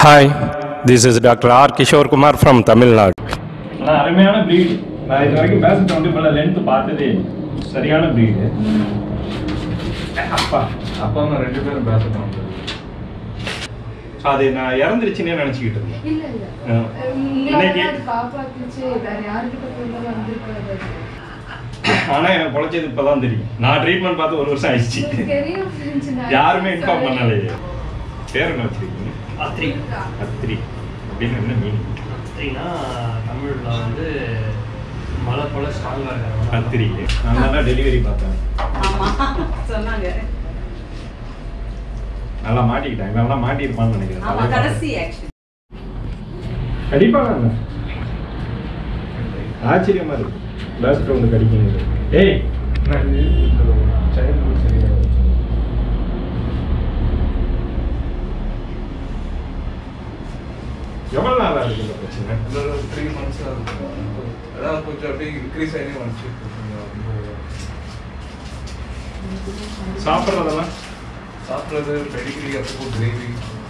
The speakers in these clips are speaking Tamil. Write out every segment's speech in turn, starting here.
Hi this is doctor R Kishore Kumar from Tamil Nadu ஆனால் அருமையான ப்ரீடு நான் இது வரைக்கும் பேசிட்டு வந்து இவ்வளோ லென்த் பார்த்ததே இல்லை. சரியான ப்ரீடு அப்பா அப்பா அம்மா ரெண்டு பேரும் பேசணும் அது நான் இறந்துருச்சுன்னே நினச்சிக்கிட்டு இருந்தேன் இல்ல இல்ல ஆ. உங்களை இன்னைக்கு அது காப்பாத்துச்சு வேற யாருக்கிட்ட போய் வந்திருக்காது ஆனால் எனக்கு பொழைச்சது இப்போ தான் தெரியும் நான் ட்ரீட்மெண்ட் பார்த்து ஒரு வருஷம் ஆயிடுச்சு உங்களுக்கு தெரியும் friends, நான் யாருமே இன்ஃபார்ம் சொல்லல. பண்ணலையே பேர் என்ன வச்சிருக்கீங்க அத்ரி அத்ரி அப்படின்னு என்ன மீனிங் அத்ரினா தமிழில் வந்து மழை போல ஸ்ட்ராங்காக இருக்காங்க அத்திரி நான் தான் டெலிவரி பார்த்தேன் சொன்னாங்க நல்லா மாட்டிக்கிட்டேன் நல்லா மாட்டியிருப்பான்னு நினைக்கிறேன் ஆமா கடைசி ஆக்சுவலி கடிப்பாங்க ஆச்சரியமா இருக்கு லாஸ்ட் ரவுண்டு கடிக்குங்க ஏய் சைல்ட்ஹுட் சரியா எவ்வளவு நாளா இருக்கு இந்த பிரச்சனை த்ரீ மந்த்ஸாக இருக்கும் அதான் கொஞ்சம் அப்படியே இன்க்ரீஸ் ஆகி வந்துச்சு சாப்பிட்றதெல்லாம் சாப்பிட்றது பெடிகிரி அப்போ கிரேவி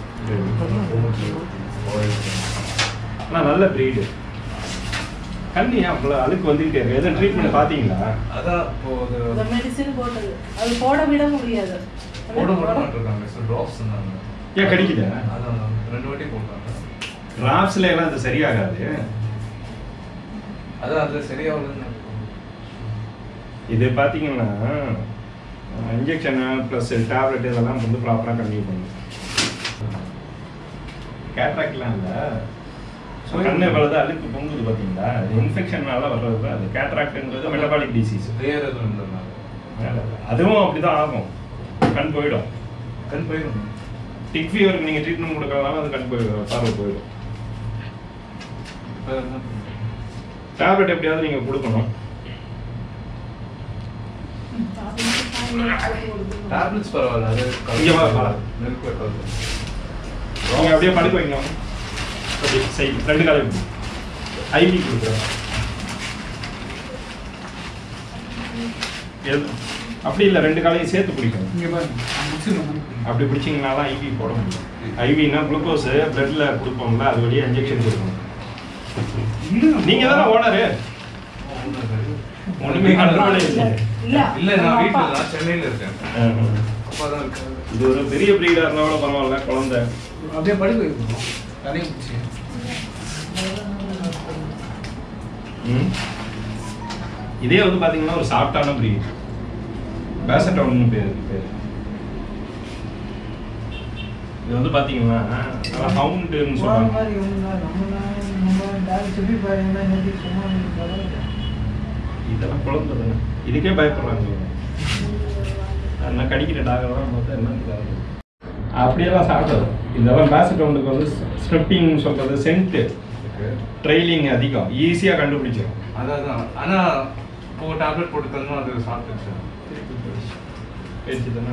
ஆனால் நல்ல ப்ரீடு கண்ணி ஏன் அவ்வளோ அழுக்கு வந்துக்கிட்டே இருக்கு எதுவும் ட்ரீட்மெண்ட் பார்த்தீங்களா அதான் இப்போ அது இந்த மெடிசின் போட்டது அது போட விட முடியாது போட விட மாட்டிருக்காங்க சார் ட்ராப்ஸ் இருந்தாங்க ஏன் கடிக்குதா? அதான் ரெண்டு வாட்டி போட்டாங்க டிராப்ஸ்ல எல்லாம் அது சரியாகாது அதான் அது சரியாகலன்னு இது பார்த்தீங்கன்னா இன்ஜெக்ஷனு ப்ளஸ் டேப்லெட் இதெல்லாம் வந்து ப்ராப்பராக கண்டினியூ பண்ணும் கேட்ராக்ட்லாம் இல்லை ஸோ கண்ணு இவ்வளவு அழுக்கு பொங்குது பார்த்தீங்களா இன்ஃபெக்ஷனால வர்றது தான் அது கேட்ராக்ட்ங்கிறது மெட்டபாலிக் டிசீஸ் வேற எதுவும் இல்லைனாங்க அதுவும் அப்படிதான் ஆகும் கண் போயிடும் கண் போயிடும் டிக் ஃபீவருக்கு நீங்கள் ட்ரீட்மெண்ட் கொடுக்கறதுனால அது கண் போயிடும் பார்வை போயிடும் இப்போ என்ன பண்ணுறது? டேப்லெட் எப்படியாவது நீங்கள் கொடுக்கணும் டேப்லெட்ஸ் பரவாயில்ல அது இங்க வா, வா. நெருப்பு வெட்டாது நீங்கள் அப்படியே படுக்க வைங்க அப்படி சரி ரெண்டு காலையும் ஐவி கொடுக்குறேன் எது அப்படி இல்லை ரெண்டு காலையும் சேர்த்து பிடிக்கணும் இங்கே பாருங்க அப்படி பிடிச்சிங்கன்னா தான் ஐவி போட முடியும் ஐவினா குளுக்கோஸ் பிளட்ல கொடுப்போம்ல அது வழியா இன்ஜெக்ஷன் கொடுக்கணும் நீங்க தானே ஓனரு ஒண்ணுமே கண்ட்ரோலே இல்லை இல்ல இல்ல நான் நம்ம வீட்டுல அப்பா. நான் சென்னையில இருக்கேன் ஆஹ். அப்பா தான் இருக்காரு இது ஒரு பெரிய பிரீடா இருந்தா கூட பரவாயில்ல குழந்தை அப்படியே படுக்க வைக்கணும் தனியாக பிடிச்சி ம். இதே வந்து பாத்தீங்கன்னா ஒரு சாஃப்டான பிரீட் பேசட்டவுன்னு பேர் இது பேர் இது வந்து பாத்தீங்கன்னா ஹவுண்டுன்னு போகிற சொல்லுவாங்க மாதிரி ஒன்றும் நம்ம நம்ம டேரக்ட் சொல்லி பாருங்க நேற்று சும்மா பரவாயில்ல இதெல்லாம் குழந்தை தானே இதுக்கே பயப்படுறாங்க நான் கடிக்கிற டாகெல்லாம் பார்த்தா என்ன இதாகுது. அப்படியெல்லாம் சாப்பிடாது இதெல்லாம் பேசட்டவுண்டுக்கு வந்து ஸ்ட்ரிப்பிங் சொல்றது சென்ட் ட்ரைலிங் அதிகம் ஈஸியா கண்டுபிடிச்சிடும் அதான் அதான். ஆனா இப்போ டேப்லெட் போட்டு தந்தோம் அது சாப்பிட்டுச்சு பேச்சு தானே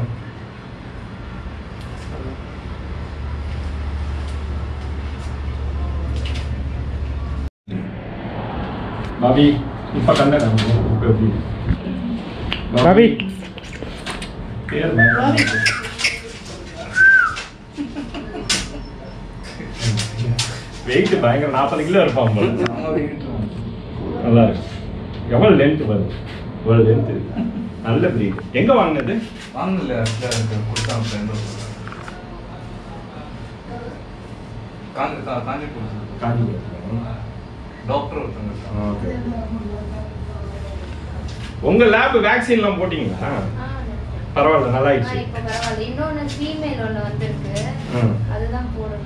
பாபி இப்ப கண்ட இப்ப எப்படி பாபி பேர் பாபி. வெயிட் பயங்கர நாற்பது கிலோ இருப்பான் போல. நம்ம வீட்டு நல்லா இருக்கு எவ்வளவு லென்த் வருது எவ்வளவு லென்த் நல்ல பிரீட் எங்க வாங்கினது வாங்கல கொடுத்தாங்க ஃப்ரெண்ட் காஞ்சி கா- காஞ்சிபுரம் sir. காஞ்சிபுரம் டாக்டர் ஒருத்தவங்க இருக்காங்க. ஓகே உங்க லேப் வேக்சின்லாம் போட்டீங்களா ஆ, பரவாயில்ல நல்லா ஆ, ஆயிடுச்சு இப்ப பரவாயில்ல இன்னொன்னு ஃபீமேல் ஒண்ணு வந்திருக்கு ம். அதுதான் போடணும்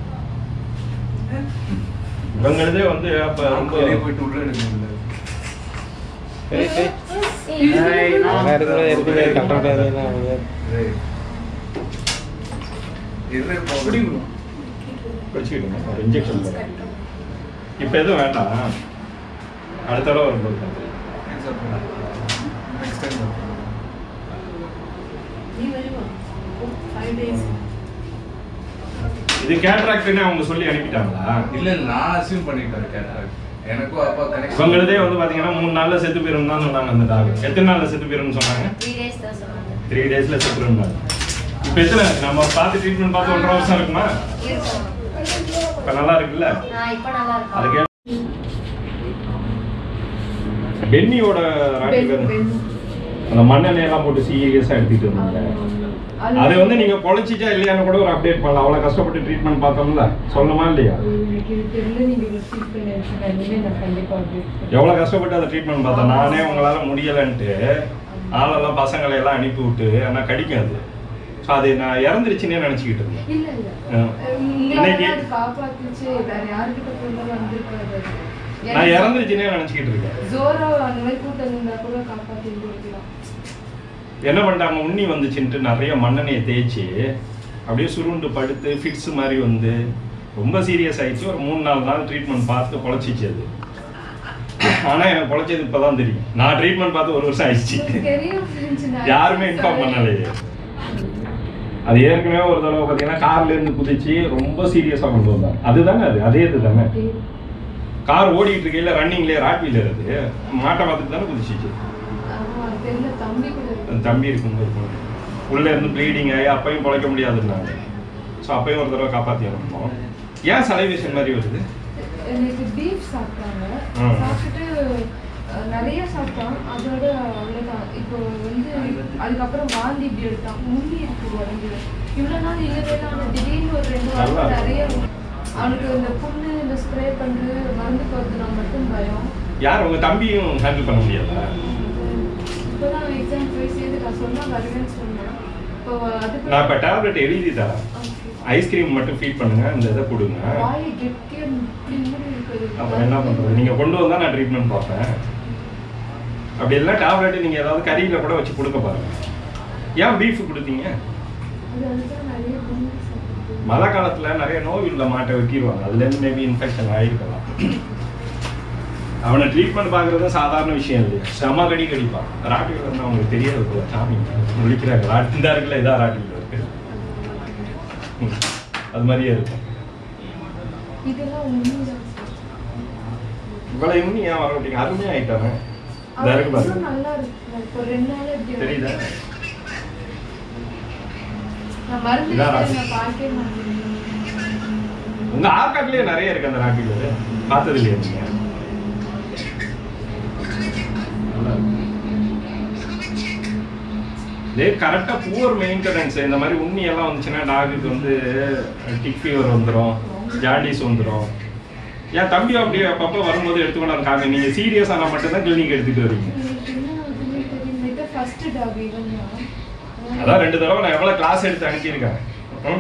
இவங்களதே வந்து அப்ப ரொம்ப வெளியே போயிட்டு உள்ள எடுக்க முடியல ஏய், டேய். இரு, இப்போ பிடிக்கணும் படிச்சுக்கிட்டோம் ஒரு இன்ஜெக்ஷன் போடுறேன் இப்போ எதுவும் வேண்டாம் அடுத்த தடவை வரும்போது பார்த்துக்கலாம். Next up பண்ணு. Next time பார்க்கலாம். நீ வருவா ஃபைவ் டேஸ் இது கேட்ராக்ட்னு அவங்க சொல்லி அனுப்பிட்டாங்களா இல்ல நான் அசியூம் பண்ணிட்டேன் கேட்டாங்க எனக்கும் அப்பா கனெக்ஷன் இவங்களதே வந்து பாத்தீங்கன்னா மூணு நாள்ல செத்து போயிரும் தான் சொன்னாங்க அந்த டாக் எத்தனை நாள்ல செத்து போயிரும்னு சொன்னாங்க த்ரீ டேஸ் தான் சொன்னாங்க த்ரீ டேஸ்ல செத்துரும் இப்போ எத்தனை நம்ம பார்த்து ட்ரீட்மெண்ட் பார்த்து ஒன்றரை வருஷம் இருக்குமா இருக்கும் இப்ப நல்லா இருக்குல்ல நான் இப்ப நல்லா இருக்கேன் அதுக்கு பென்னியோட ராட்டிகள் அந்த மண்ணெண்ணெய் எல்லாம் போட்டு சீரியஸா எடுத்துட்டு இருந்தாங்க அது வந்து நீங்க பொழைச்சிச்சா இல்லையான்னு கூட ஒரு அப்டேட் பண்ணலாம் அவ்வளவு கஷ்டப்பட்டு ட்ரீட்மெண்ட் பார்த்தோம்ல சொல்லணுமா இல்லையா எனக்கு இது தெரியல நீங்க இவ்வளவு ஃபீல் பண்ணி வச்சுருக்கேன் இனிமே நான் கண்டிப்பா update பண்றேன். எவ்வளவு கஷ்டப்பட்டு அந்த ட்ரீட்மெண்ட் பார்த்தேன் நானே உங்களால முடியலன்ட்டு ஆளெல்லாம் பசங்களை எல்லாம் அனுப்பி விட்டு ஆனா கடிக்கும் அது ஸோ அது நான் இறந்துருச்சுன்னே நினைச்சுக்கிட்டு இருந்தேன் இல்ல இல்ல ஆ. உங்களால இன்னைக்கு- அது காப்பாத்துச்சு வேற யாருக்கிட்ட சொல்ல வந்திருக்காது அது. நான் எனக்கு இறந்துருச்சுன்னே நினைச்சுக்கிட்டு இருக்கேன் ஜோரோ அந்த மாதிரி கூட்டம் இருந்தா கூட காப்பாத்தி இருக்கலாம் என்ன பண்ணிட்டாங்க உண்ணி வந்துச்சுன்ட்டு நிறைய மண்ணெண்ணெயை தேய்ச்சி அப்படியே சுருண்டு படுத்து ஃபிட்ஸ் மாதிரி வந்து ரொம்ப சீரியஸ் ஆயிடுச்சு ஒரு மூணு நாலு நாள் ட்ரீட்மெண்ட் பார்த்து பொழைச்சிச்சு அது ஆனா எனக்கு பொழைச்சது இப்பதான் தெரியும் நான் ட்ரீட்மெண்ட் பார்த்து ஒரு வருஷம் ஆயிடுச்சு தெரியும் friends, நான் யாருமே இன்ஃபார்ம் பண்ணலையே அது ஏற்கனவே ஒரு தடவை பார்த்தீங்கன்னா கார்ல இருந்து குதிச்சு ரொம்ப சீரியஸா கொண்டு வந்தாங்க அதுதானே அது அதே இது தானே கார் ஓடிட்டு இருக்கையில ரன்னிங்லேயே ராட் வீலர் அது மாட்டை பார்த்துட்டு தானே குதிச்சிச்சு ஆமா, தெரியல தம்பி கூட இருக்கு. அந்த தம்பி இருக்கும்போது போனது. உள்ள இருந்து ப்ளீடிங் ஆகி அப்பையும் பொழைக்க முடியாதுன்னாங்க ஸோ அப்பையும் ஒரு தடவை காப்பாற்றி அனுப்பணும் ஏன் சலைவேஷன் மாதிரி வருது எனக்கு பீஃப் சாப்பிட்டாங்க ம். சாப்பிட்டுட்டு அஹ், நிறைய சாப்பிட்டான் அதோட அவ்வளோதான் இப்போ வந்து அதுக்கப்புறம் வாந்தி இப்படி எடுத்தான் முள்ளி இருக்கு உடம்புல இவ்வளோ நாள் இல்லவே இல்லை அவன் திடீர்னு ஒரு ரெண்டு நல்லா வாரம் இருக்கு. நிறைய அவனுக்கு இந்த புண்ணு இந்த ஸ்ப்ரே பண்ணு மருந்து போகிறதுனா மட்டும் பயம் யார் உங்க தம்பியும் ஹேண்டில் பண்ண முடியாதா இப்போதான் எக்ஸாம் போய் சேர்ந்து நான் சொன்னா வருவேன்னு சொன்னேன் இப்போ அதுக்கு நான் இப்போ டேப்லெட் எழுதி தரேன் ஐஸ்கிரீம் மட்டும் ஃபீட் பண்ணுங்க இந்த இதை கொடுங்க வாய் கெட்டியா இப்படி மூடி இருக்குது அப்புறம் என்ன பண்றது நீங்க கொண்டு வந்தா நான் ட்ரீட்மெண்ட் பார்ப்பேன் அப்படி இல்லை டேப்லெட் நீங்க ஏதாவது கறியில கூட வச்சு கொடுக்க பாருங்க ஏன் பீஃப் கொடுத்தீங்க அது அதுதான் நிறைய புண்ணு சாப்பிடுது. மழை காலத்துல நிறைய நோய் உள்ள மாட்டை வைக்கிடுவாங்க அதுல இருந்து மேபி இன்ஃபெக்ஷன் ஆயிருக்கலாம் அவனை ட்ரீட்மெண்ட் பார்க்கறது சாதாரண விஷயம் இல்லையா செம கடி கடிப்பான் ராட்டில் வந்து அவங்களுக்கு தெரியாது போல சாமி முடிக்கிறாங்க ராட்டி இந்த இருக்குல்ல இதான் ராட்டில் இருக்கு ம். அது மாதிரியே இருக்கும் இதெல்லாம் உண்மைதான் இவ்வளவு இன்னும் ஏன் வர மாட்டீங்க அருமையா ஆயிட்டானே இந்த அவன் இருக்கு இன்னும் பாருங்க நல்லா இருக்கு இப்போ ரெண்டு நாள் இப்படி தெரியுதா நான் மருந்து இதான் வைக்கிறேன், ராசி. நான் பார்க்கவே மாட்டேன் உங்க ஆற்காட்டிலேயே நிறைய இருக்கு அந்த ராட்டில் பார்த்தது இல்லையா நீங்க நல்லா இருக்கு. இதே கரெக்டாக புவர் மெயின்டெனன்ஸ் இந்த மாதிரி உண்ணி எல்லாம் வந்துச்சுன்னா டாகுக்கு வந்து டிக் ஃபீவர் வந்துடும் ஜாண்டிஸ் வந்துடும் என் தம்பி அப்படியே அப்பப்போ வரும்போது எடுத்துக்கொண்டாந்து காமி நீங்கள் சீரியஸ் ஆனால் மட்டும்தான் கிளினிக் எடுத்துட்டு வரீங்க எனக்கு என்ன ஆகுதுன்னே தெரியல இது ஃபர்ஸ்ட் டாக் இவன் தான் அதான் ரெண்டு தடவை நான் எவ்வளோ கிளாஸ் எடுத்து அனுப்பியிருக்கேன் ம்?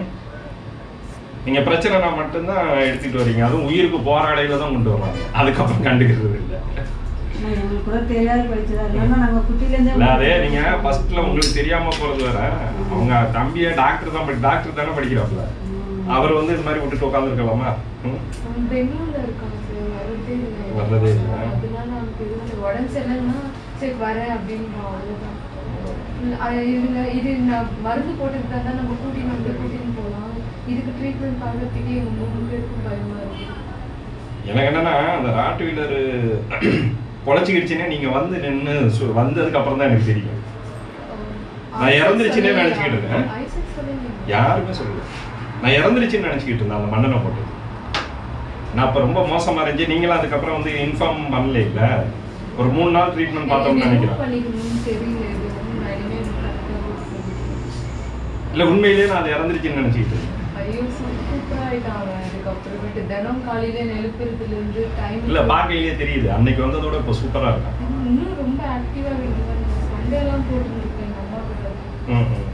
நீங்க பிரச்சனைனா மட்டும்தான் எடுத்துட்டு வரீங்க அதுவும் உயிருக்கு போராடையில தான் கொண்டு வர்றாங்க அதுக்கப்புறம் கண்டுக்கிறது இல்லை நான் எங்களுக்கு கூட தெரியாது படிச்சதா இல்லைன்னா நாங்கள் குட்டிலேருந்தே இல்ல அதே நீங்க ஃபர்ஸ்ட்ல உங்களுக்கு தெரியாம போறது வேற அவங்க தம்பிய டாக்டர் தான் படி டாக்டர் தானே படிக்கிறாப்ல அவர் வந்து இது மாதிரி விட்டுட்டு உட்காந்துருக்கலாமா அவன் பெங்களூர்ல இருக்கான் சார் வரதே இல்லை வர்றதே இல்லை. அதனால அவனுக்கு எதுவும் இல்லை. உடம்பு சரியில்லைன்னா சரி வரேன் அப்படின்றான் அவ்வளோதான் அது இதுல இது நான் மருந்து போட்டுக்கிட்டா தான் நம்ம கூட்டின்னு வந்து கூட்டின்னு போகலாம் இதுக்கு ட்ரீட்மெண்ட் பார்க்கறதுக்கே எங்க மூணு பேருக்கும் பயமா இருக்கு எனக்கு என்னன்னா அந்த ராட்டு வீலர் பொழைச்சிக்கிடுச்சுன்னே நீங்க வந்து நின்று வந்ததுக்கு அப்புறம் தான் எனக்கு தெரியும் நான் இறந்துருச்சுன்னே நினைச்சுக்கிட்டு இருக்கேன். ஐசக் சொல்லுங்க யாருமே சொல்லல நான் இறந்துருச்சுன்னு நினைச்சுக்கிட்டு இருந்தேன் அந்த மண்ணெண்ணை போட்டு நான் அப்ப ரொம்ப மோசமா இருந்துச்சு நீங்களும் அதுக்கப்புறம் வந்து இன்ஃபார்ம் பண்ணல இல்ல ஒரு மூணு நாள் ட்ரீட்மெண்ட் பார்த்தோம்னு என்ன நினைக்கிறேன் பண்ணிக்கணும்னு தெரியல இது வந்து நான் இனிமே கரெக்டாக பண்ணிக்கிறேன். இல்ல உண்மையிலேயே நான் அதை இறந்துருச்சுன்னு நினைச்சுக்கிட்டு இருந்தேன் ஐயோ சூப்பர் ஆயிட்டான் அவன் அதுக்கப்புறமேட்டு தினம் காலையில நெழுப்புறதுல இருந்து டைம் இல்ல பார்க்கையிலேயே தெரியுது அன்னைக்கு வந்ததோட இப்போ சூப்பரா இருக்கான் இன்னும் ரொம்ப ஆக்டிவா இருந்தேன் சண்டே எல்லாம் போட்டுருக்கேன் எங்க அம்மா கிட்ட ம், ம்,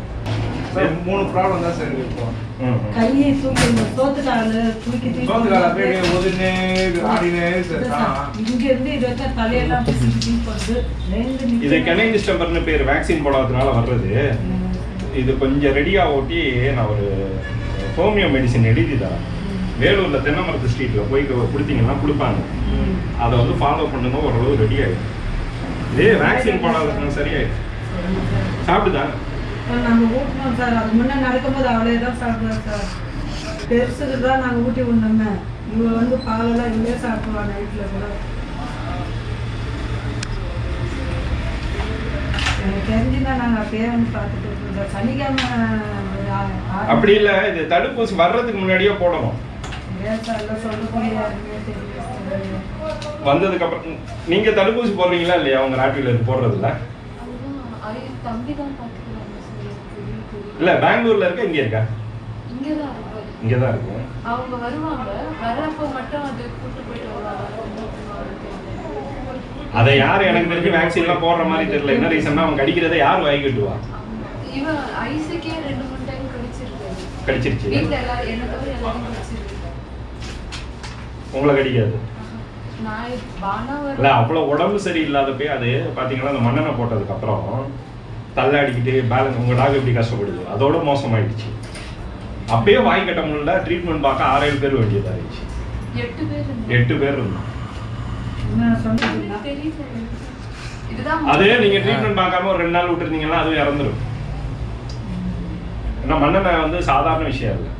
சார் மூணு ப்ராப்ளம் தான் சார் இருக்கும் ம், ம், ம். கையை தூக்கி சோத்துக்கால தூக்கி தூக்கி சோத்துக்கால அப்படியே ஒதுனே ஆடினே சார் ஆ. இங்க இருந்து இது வச்சா தலையெல்லாம் பிடிச்சி பிடிச்சி போட்டு நேர்ந்து நிக்க இது கெனை டிஸ்டம்பர்னு பேர் வேக்சின் போடாததுனால வர்றது இது கொஞ்சம் ரெடியா ஓட்டி நான் ஒரு ஹோமியோ மெடிசின் எழுதி தரேன் வேலூர்ல தென்னமரத்து ஸ்ட்ரீட்ல போய் கொடுத்தீங்கன்னா கொடுப்பாங்க அதை வந்து ஃபாலோ பண்ணுங்க ஓரளவு ரெடி ஆயிடும் இதே வேக்சின் போடாததுனால சரியாயிடும் சாப்பிட்டுதான் நாங்க ஊட்டினோம் சார் அது முன்னே நடக்கும்போது அவளே தான் சாப்பிடுவோம் சார் பெருசுக்கு தான் நாங்கள் ஊட்டி விடணுமே இவ வந்து பாலெல்லாம் இவளே சாப்பிடுவா நைட்டில் கூட எனக்கு தெரிஞ்சுன்னா நாங்கள் அப்படியே வந்து பார்த்துட்டு இருக்கோம் சார் சனிக்கிழமை ஆ- ஆ- அப்படி இல்ல இது தடுப்பூசி வர்றதுக்கு முன்னாடியே போடணும் ஏன் சார் எல்லாம் சொல்லக்கூடிய யாருமே தெரியல வந்ததுக்கு அப்புறம் நீங்க தடுப்பூசி போடுறீங்களா இல்லையா உங்க நாட்டில் போடுறதுல அதுதான் ஐ- தம்பி தான் பார்த்துக்கிறாங்க சார் எனக்கு வீட்டு இல்ல பெங்களூர்ல இருக்க இங்க இருக்கா இங்கே தான் இருப்பாரு இங்க தான் இருக்கும் அவங்க வருவாங்க வரப்போ மட்டும் அது கூட்டு போயிட்டு வருவாங்க அதை யார் எனக்கு தெரிஞ்சு வேக்சின் எல்லாம் போடுற மாதிரி தெரியல என்ன ரீசன்னா அவங்க கடிக்கிறதை யார் வாங்கி கட்டுவா இவன் ஐஸுக்கே ரெண்டு மூணு டைம் கடிச்சிருக்காரு கடிச்சிருச்சு வீட்டில் எல்லாரும் என்ன தவிர எல்லாரும் கடிச்சிருக்கு உங்களை கடிக்காது நான் பானா இல்ல அவ்வளவு உடம்பு சரியில்லாதப்பே அது பாத்தீங்கன்னா அந்த மண்ணெண்ணை போட்டதுக்கு அப்புறம் தள்ளாடிக்கிட்டு பேலன்ஸ் உங்க டாக் எப்படி கஷ்டப்படுது அதோட மோசமாயிடுச்சு அப்பயே வாங்கி கட்ட முடியல ட்ரீட்மெண்ட் பார்க்க ஆறு ஏழு பேர் வேண்டியதாயிடுச்சு எட்டு பேர் இருந்தாங்க. எட்டு பேர் இருந்தோம் என்ன சொன்னீங்கன்னா தெரியல எனக்கு. இதுதான் அது நீங்க ட்ரீட்மெண்ட் பார்க்காம ஒரு ரெண்டு நாள் விட்டுருந்தீங்கன்னா அதுவும் இறந்துரும் ஏன்னா மண்ணெண்ணெய் வந்து சாதாரண விஷயம் இல்லை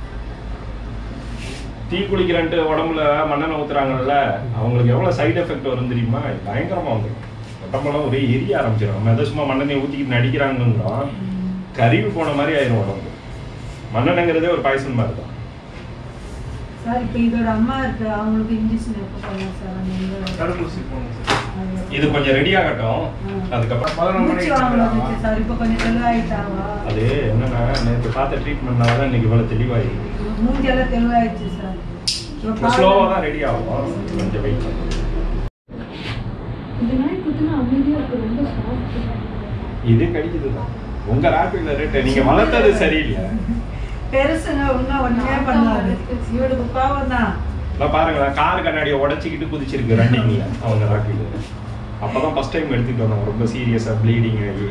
தீ குளிக்கிறன்ட்டு உடம்புல மண்ணெண்ணெய் ஊத்துறாங்கல்ல அவங்களுக்கு எவ்வளவு சைடு எஃபெக்ட் வரும் தெரியுமா பயங்கரமா வந்துடும் உடம்பெல்லாம் ஒரே எரிய ஆரம்பிச்சிடும் நம்ம எதை சும்மா மண்ணெண்ணெய் ஊத்திக்கிட்டு நடிக்கிறாங்கிறோம் கருவி போன மாதிரி ஆயிரும் உடம்பு மண்ணெண்ணங்கிறதே ஒரு பாய்சன் மாதிரி தான் சார் இப்போ இதோட அம்மா இருக்கு அவங்களுக்கு இன்ஜெக்ஷன் எப்போ பண்ணலாம் சார் அந்த இந்த- தடுப்பூசி போகணும் சார் அது- இது கொஞ்சம் ரெடி ஆகட்டும் அதுக்கப்புறம் பதினொன்று மூச்சு மணிக்கு வாங்கலாம் கிளம்பலாமா? வந்துச்சு சார் இப்போ கொஞ்சம் தெளிவாயிட்டாவா அது என்னன்னா நேற்று பார்த்த ட்ரீட்மெண்ட்னால தான் இன்னைக்கு இவ்வளவு தெளிவாயிருக்கு மூஞ்செல்லாம் தெளிவாயிடுச்சு சார் இப்போ ஸ்லோவாக தான் ரெடி ஆகும் கொஞ்சம் வெயிட் இந்த நாய் குத்துனா அமைதியா இருக்கு ரொம்ப சாஃப்ட் இது கடிக்குது தான் உங்க ராப்பிட்ல ரேட்டு நீங்க வளர்த்தது சரியில்லை பெருசுங்க இன்னும் ஒண்ணுமே பண்ணாது இவனுக்கு பாவம் தான் நான் பாருங்களேன் கார் கண்ணாடியை உடைச்சிக்கிட்டு குதிச்சிருக்கு ரன்னிங்ல அவங்க ராப்பிட்ல அப்பதான் ஃபர்ஸ்ட் டைம் எடுத்துட்டு வந்தாங்க ரொம்ப சீரியஸா ப்ளீடிங் ஆகி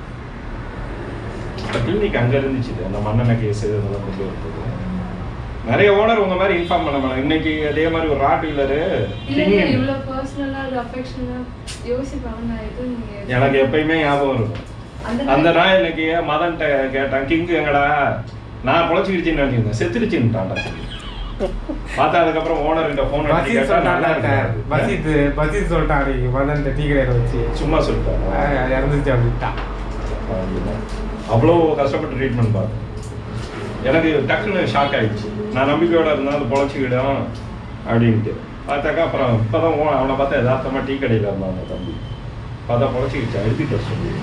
கிளினிக் அங்க இருந்துச்சு இது, அந்த மண்ணெண்ணெய் கேஸ் அதெல்லாம் கொண்டு வருது நிறைய ஓனர் உங்க மாதிரி இன்ஃபார்ம் பண்ண மாட்டாங்க இன்னைக்கு அதே மாதிரி ஒரு ராட் வீலரு இல்ல இல்ல இவ்வளவு பர்சனலா அஃபெக்ஷனா யோசிப்பாங்க நான் எதுவும் நீங்க எனக்கு எப்பயுமே ஞாபகம் இருக்கும் அந்த அந்த நாய் இன்னைக்கு மதன்ட்ட கேட்டான் கிங்கு எங்கடா நான் பொழைச்சிக்கிடுச்சின்னு நினைச்சிருந்தேன் செத்துருச்சுன்னுட்டான்டா பார்த்தா அதுக்கப்புறம் ஓனர் கிட்ட போன் அடிச்சு பசீத் கேட்டா நல்லா சொல்லிட்டான் இருக்காரு பசீத் பசீத் சொல்லிட்டான் அன்னைக்கு மதன் டீ கடையில வச்சு சும்மா சொல்லிட்டாங்க அஹ் இறந்துச்சு அப்படின்ட்டான் அவ்வளோ கஷ்டப்பட்டு ட்ரீட்மெண்ட் பார்த்தேன் எனக்கு டக்குன்னு ஷாக் ஆயிடுச்சு நான் நம்பிக்கையோட இருந்தால் அது பொழைச்சிக்கிடும் அப்படின்ட்டு பார்த்தாக்கா அப்புறம் இப்போதான் ஓ அவனை பார்த்தா யதார்த்தமாக டீ கடையில் இருந்தான் அந்த தம்பி பார்த்தா பொழைச்சிக்கிச்சா எழுதிட்டு வர சொல்லி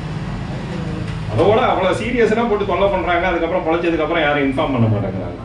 அதோட அவ்வளோ சீரியஸாக போட்டு தொல்லை பண்ணுறாங்க அதுக்கப்புறம் பொழைச்சதுக்கப்புறம் யாரும் இன்ஃபார்ம் பண்ண மாட்டேங்கிறாங்க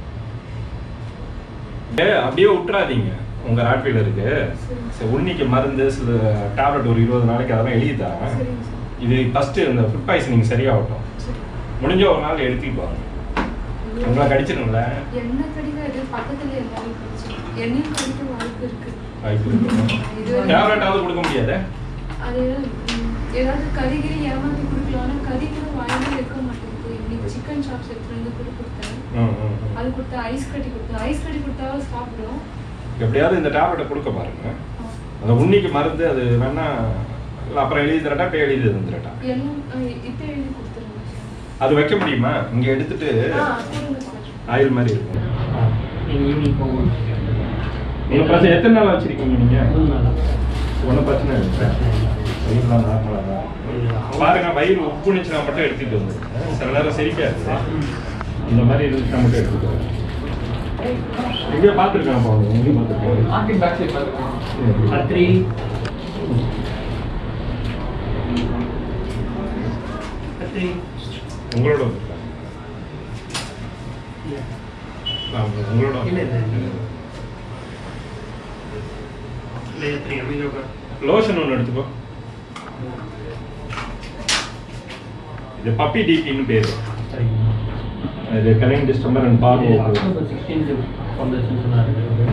ஏ, அப்படியே விட்டுறாதீங்க உங்க ராட்வீலருக்கு சரி உன்னிக்கு மருந்து சில டேப்லெட் ஒரு இருபது நாளைக்கு அதெல்லாம் எழுதி தரேன் சரிங்க சார் இது ஃபர்ஸ்ட் இந்த ஃபுட் பாய்சனிங் சரியாகட்டும் முடிஞ்ச ஒரு நாள் எடுத்துட்டு வாங்க உங்களை கடிச்சிருங்கள என்ன கடிக்காது பக்கத்துல எல்லாரும் கடிச்சு என்னையும் கடிக்க வாய்ப்பு இருக்கு வாய்ப்பு இருக்கு டேப்லெட்டாவது கொடுக்க முடியாது அது ம், ஏதாவது கறிகிரி ஏமாத்தி கொடுக்கலாம்னா கறி கூட வாங்கி வைக்க மாட்டேங்குது இன்னைக்கு சிக்கன் ஷாப்ஸ் எடுத்துட்டு வந்து கூட கொடுத்தேன் ம், ம், ம். அது கொடுத்தா ஐஸ் கட்டி கொடுத்தேன் ஐஸ் கட்டி கொடுத்தாலும் சாப்பிடும் எப்படியாவது இந்த டேப்லெட்டை கொடுக்க பாருங்க அந்த உன்னிக்கு மருந்து அது வேணா இல்ல அப்புறம் எழுதி தரட்டா இப்போ எழுதி தந்துடட்டா எல்லாம் அஹ், இப்ப எழுதி கொடுத்துருங்க அது வைக்க முடியுமா இங்க எடுத்துட்டு ஆ கொடுங்க சார் ஆயில் மாதிரி இருக்கும் நீங்கள் ஈவினிங் போகணும் நீங்க பிரச்சனை எத்தனை நாள் வச்சிருக்கீங்க நீங்க மூணு நாளா ஒன்றும் பிரச்சனை இல்லை வயிறுலாம் நார்மலாக தான் பாருங்க வயிறு உப்புனுச்சுனா மட்டும் எடுத்துட்டு வந்து சில நேரம் செரிக்காது இந்த மாதிரி இருந்துச்சுன்னா மட்டும் எடுத்துட்டு வந்து எங்கேயோ பார்த்துருக்கேன் அப்போ எங்கேயும் பார்த்துருக்கேன் கத்திரி கத்திரி உங்களோட வந்திருக்காங்க ஆமா, உங்களோட இல்லை இல்லை இல்லை கத்திரி அமீனோக்கா லோஷன் ஒன்று எடுத்துக்கோ இது பப்பி டிபின்னு பேரு சரிங்க இது கலிங் distemper and parvo October sixteenth வந்துச்சுன்னு சொன்னார்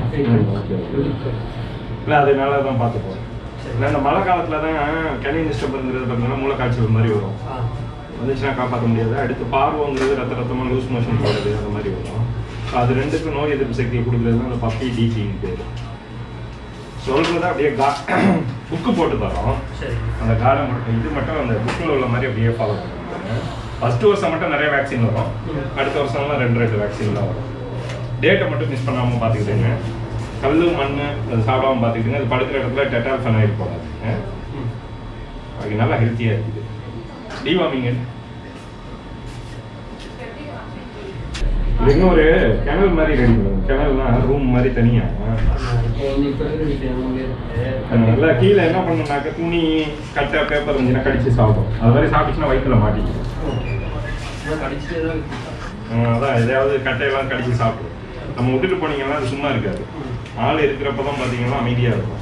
இல்லை அதனால தான் பார்த்துப்போம் இல்லை இந்த மழை காலத்தில் தான் கலிங் டிஸ்டம்பருங்கிறது பார்த்தீங்கன்னா மூளைக்காய்ச்சல் மாதிரி வரும் ஆ வந்துச்சுன்னா காப்பாற்ற முடியாது அடுத்து பார்வோங்கிறது ரத்த ரத்தமாக லூஸ் மோஷன் போகிறது அந்த மாதிரி வரும் So அது ரெண்டுக்கும் நோய் எதிர்ப்பு சக்தியை கொடுக்குறது தான் அந்த பப்பி டிபின்னு பேர் சொல்கிறத அப்படியே கா புக்கு போட்டு தரோம் சரி அந்த கார்டை மட்டும் இது மட்டும் அந்த புக்கில் உள்ள மாதிரி அப்படியே ஃபாலோ பண்ணுவாங்க ஃபர்ஸ்ட் வருஷம் மட்டும் நிறைய வேக்சின் வரும் அடுத்த வருஷம்லாம் ரெண்டு ரெண்டு வேக்சின் தான் வரும் டேட்டை மட்டும் மிஸ் பண்ணாமல் பார்த்துக்கிட்டுங்க கல் மண் அது சாப்பிடாம பார்த்துக்கிட்டுங்க அது படுக்கிற இடத்துல டெட்டால் ஃபெனாயில் போடாதுங்க அது நல்லா ஹெல்த்தியாக இருக்குது டிவாமிங்க இது இன்னும் ஒரு கிணல் மாதிரி ரெடி பண்ணுங்க கிணறுலாம் ரூம் மாதிரி தனியா இப்போ வந்து இப்போ இருக்கிற வீட்டு எல்லாமே நல்லா கீழே என்ன பண்ணணும்னாக்க துணி கட்டை பேப்பர் இருந்துச்சுன்னா கடிச்சு சாப்பிடும் அது மாதிரி சாப்பிட்டுச்சுன்னா வயிற்றுல மாட்டிக்கும் கடிச்சிட்டே தான் இருக்கு. ஆஹ் அதான் எதையாவது கட்டையெல்லாம் கடிச்சு சாப்பிடும் நம்ம விட்டுட்டு போனீங்கன்னா அது சும்மா இருக்காது ஆள் இருக்கிறப்ப தான் பார்த்தீங்கன்னா அமைதியாக இருக்கும்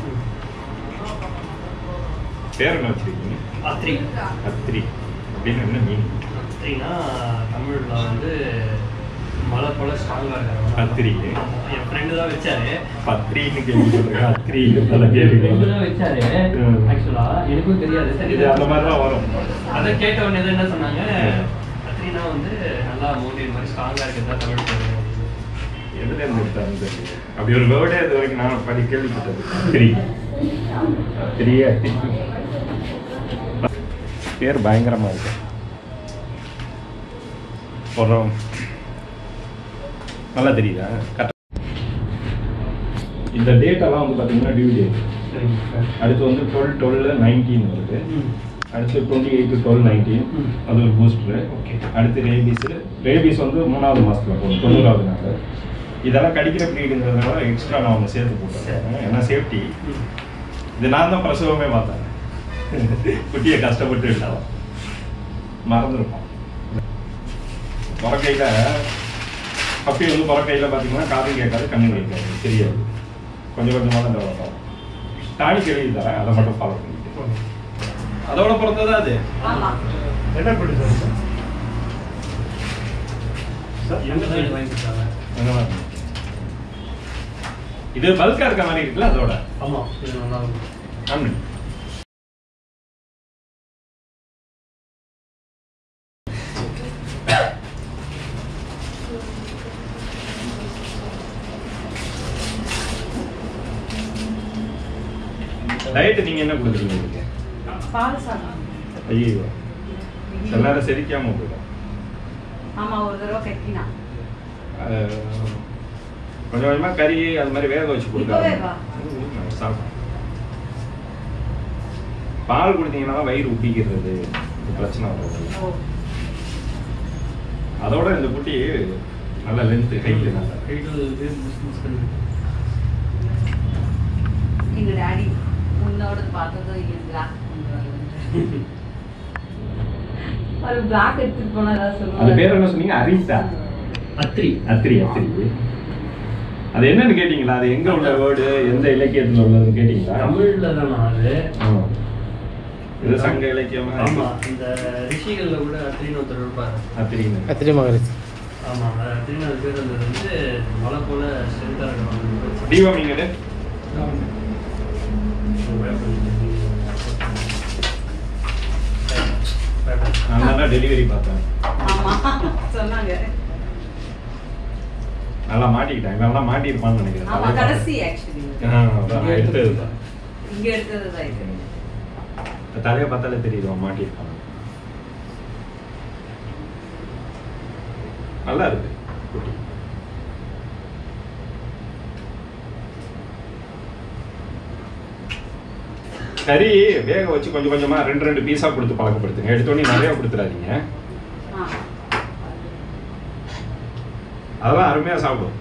பேர் என்ன வச்சிருக்கீங்க அத்திரி கத்திரி அப்படின்னு என்ன மீன் அத்திரினா தமிழில் வந்து மழை போல ஸ்ட்ராங்காக இருக்காங்க கத்திரி என் ஃப்ரெண்டு தான் வச்சாரு பத்திரின்னு கேள்விப்பட்டிருக்கேன் அத்திரி இதெல்லாம் ஃப்ரெண்டு கேள்விப்பட்டிருக்கேன் தான் வச்சாரு ம். ஆக்சுவலா எனக்கும் தெரியாது சரி இது அந்த மாதிரி தான் வரும் அதை கேட்ட உடனே தான் என்ன சொன்னாங்க அத்திரினா வந்து நல்லா மோட்டிவ் மாதிரி ஸ்ட்ராங்காக இருக்கிறதா தமிழ் பேரு அப்படின்னு. எதுல இருந்து எடுத்தாருன்னு தெரியல அப்படி ஒரு வேர்டே இது வரைக்கும் நான் படி கேள்விப்பட்டது கத்திரி கத்திரி அத்திரி பேர் பயங்கரமா இருக்கு போடுறோம் நல்லா தெரியுதா கரெக்ட் இந்த டேட்டெல்லாம் வந்து பார்த்தீங்கன்னா டியூ டேட் சரிங்க சார் அடுத்து வந்து டுவெல் டுவெல் நைன்டீன் வருது ம். அடுத்து டுவெண்ட்டி எயிட் டுவெல் நைன்டீன் ம். அது ஒரு பூஸ்டர் Okay. அடுத்து ரேபிஸ் ரேபிஸ் வந்து மூணாவது மாசத்துல போகும் தொண்ணூறாவது நாள் இதெல்லாம் கடிக்கிற ப்ரீடுங்கிறதுனால எக்ஸ்ட்ரா நான் ஒன்று சேர்த்து போட்டேன் ஏன்னா சேஃப்டி ம். இது நான் தான் பிரசவமே பார்த்தேன் குட்டியை கஷ்டப்பட்டு விட்டாலும் மறந்துருப்போம் பிறக்கையில் பப்பி வந்து பிறக்கையில் பார்த்தீங்கன்னா காதும் கேட்காது கண்ணும் கேட்காது தெரியாது கொஞ்சம் கொஞ்சமாக தான் டெவலப் ஆகும் டானிக் எழுதி தரேன் அதை மட்டும் ஃபாலோ பண்ணிட்டு அதோட பிறந்ததா அது ஆமா என்ன குடி சார் எங்க தான் இது வாங்கி கொடுத்தாங்க அங்கதான் இருக்கு. இது பல்கா இருக்க மாதிரி இருக்குல்ல அதோட ஆமாம் இது நல்லா இருக்கும் ஆமாம் டயட் நீங்க என்ன கொடுக்குறீங்க இதுக்கு பால் சாதம் ஐயோ சில நேரம் செரிக்காம போயிடும் ஆமா ஒரு தடவை கட்டினா அஹ், கொஞ்சம் கொஞ்சமா கறி அது மாதிரி வேக வச்சு இப்பவே வா. கொடுக்காது சாப்பிடும் பால் கொடுத்தீங்கன்னா தான் வயிறு உப்பிக்கிறது இது பிரச்சனை வரும் ஓ அதோட இந்த குட்டி நல்ல லென்த் ஹைட் நல்லா ஹைட்டு பிஸ்னஸ் பண்ணி எங்க டாடி உன்னோட பார்த்ததும் என் பிளாக் கொண்டு வரல ஒரு பிளாக் எடுத்துட்டு போனதா அது சொல்லுவாங்க பேர் என்ன சொன்னீங்க அரிசா அத்திரி அத்திரி அத்திரி அது என்னன்னு கேட்டீங்களா அது எங்க உள்ள வேர்டு எந்த இலக்கியத்துல உள்ளதுன்னு கேட்டீங்களா தமிழ்ல தானா அது ஆ. இது சங்க இலக்கியமா ஆமா இந்த ரிஷிகள்ல கூட அத்திரின்னு ஒருத்தர் இருப்பாரு அத்திரின்னு கத்திரி மகரிஷி ஆமா அந்த அத்திரின்னு அது பேர் வந்தது வந்து மலை போல ஸ்ட்ரென்த்தா இருக்கணும் தீபம் நீங்க நான் தான் டெலிவரி பார்த்தேன் ஆமா சொன்னாங்க நல்லா மாட்டிக்கிட்டேன் இவெல்லாம் மாட்டியிருப்பான்னு நினைக்கிறேன் ஆமா தலையை கடைசி ஆக்சுவலி ஆ, அதான் நான் எடுத்ததுதான் இங்க எடுத்தது தான் இது இந்த தலையை பார்த்தாலே தெரியுது அவன் மாட்டியிருப்பான் நல்லா இருக்கு குட்டி கறி வேக வச்சு கொஞ்சம் கொஞ்சமா ரெண்டு ரெண்டு பீஸா கொடுத்து பழக்கப்படுத்துங்க எடுத்தோடனே நிறைய கொடுத்துறாதீங்க ஆ அதெல்லாம் அருமையா சாப்பிடும்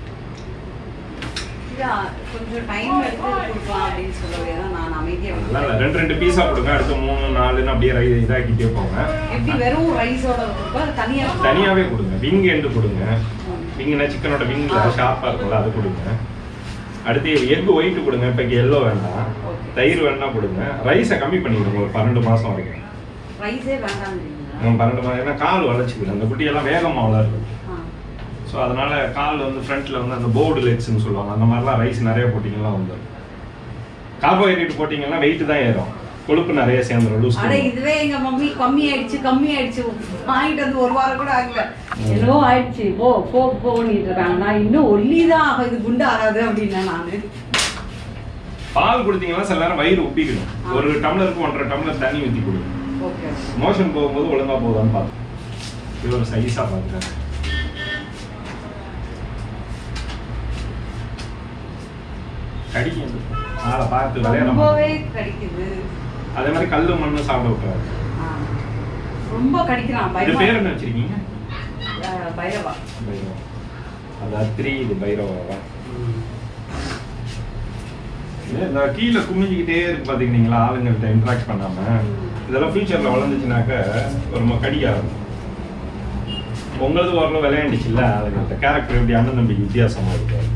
இல்ல, கொஞ்சம் டைம் எடுத்து கொடுக்கலாம் அப்படின்னு சொல்லவே தான் நான் அமைதியா நல்லா இல்ல, விட்டுட்டேன். ரெண்டு ரெண்டு பீஸா கொடுங்க அடுத்து மூணு நாலுன்னு அப்படியே ரை இதாக்கிட்டே போங்க எப்படி வெறும் ரைஸோட கொடுப்பா அது தனியா கொடுப்பா? தனியாவே கொடுங்க விங் எண்டு கொடுங்க ம். விங்னா சிக்கனோட விங்ல ஷார்ப்பா இருக்கும்ல அது கொடுங்க அடுத்து எக் ஒயிட் கொடுங்க இப்போ எல்லோ வேண்டாம் Okay. தயிர் வேணா கொடுங்க ரைஸை கம்மி பண்ணிடுங்க ஒரு பன்னெண்டு மாசம் வரைக்கும் ரைஸே வேண்டாங்கிறீங்களா ஹம், பன்னெண்டு மாதம் ஏன்னா கால் வளர்ச்சிக்குது அந்த குட்டியெல்லாம் வேகமாக வளருது ஆ. ஸோ அதனால கால் வந்து ஃப்ரண்ட்ல வந்து அந்த போர்டு லெக்ஸ்னு சொல்லுவாங்க அந்த மாதிரிலாம் ரைஸ் நிறைய போட்டிங்கன்னா வந்துடும் கார்போஹைட்ரேட் போட்டிங்கன்னா வெயிட் தான் ஏறும் கொழுப்பு நிறைய சேர்ந்துடும் லூஸ் அட இதுவே எங்க மம்மி கம்மி ஆயிடுச்சு கம்மி ஆயிடுச்சு வாங்கிட்டு வந்து ஒரு வாரம் கூட ஆகல என்னவோ ஆயிடுச்சு போ போ போனிட்டு இருக்காங்க நான் இன்னும் ஒல்லி தான் ஆகும் இது குண்டு ஆகாது அப்படின்னா நானு பால் கொடுத்தீங்கன்னா சில நேரம் வயிறு உப்பிக்கணும் ஒரு டம்ளருக்கு ஒன்றரை டம்ளர் தண்ணி ஊற்றி கொடுங்க ஓகே மோஷன் போகும்போது ஒழுங்கா போகுதான்னு பார்த்தேன் இது ஒரு சைஸாக பார்க்குறேன் கடிக்கும் ஆளை பார்த்து விளையாட ரொம்பவே கடிக்குது அதே மாதிரி கல்லு மண்ணு சாப்பிட விட்டுறாரு ஆ. ரொம்ப கடிக்கிறான் இது பயமா பேர் என்ன வச்சிருக்கீங்க அஹ், பைரவா அது அத்திரி இது பைரவா இந்த கீழே குமிஞ்சிக்கிட்டே இருக்கு பாத்தீங்களா ஆளுங்கள்ட்ட இன்ட்ராக்ட் பண்ணாம இதெல்லாம் ஃபியூச்சர்ல வளர்ந்துச்சுனாக்க ஒரு ம- கடிக்க ஆரம்பிக்கும் உங்களது ஓரளவு விளையாண்டுச்சுல்ல அதுக்கு கேரக்டர் எப்படி அண்ணன் தம்பிக்கு வித்தியாசமா இருக்கு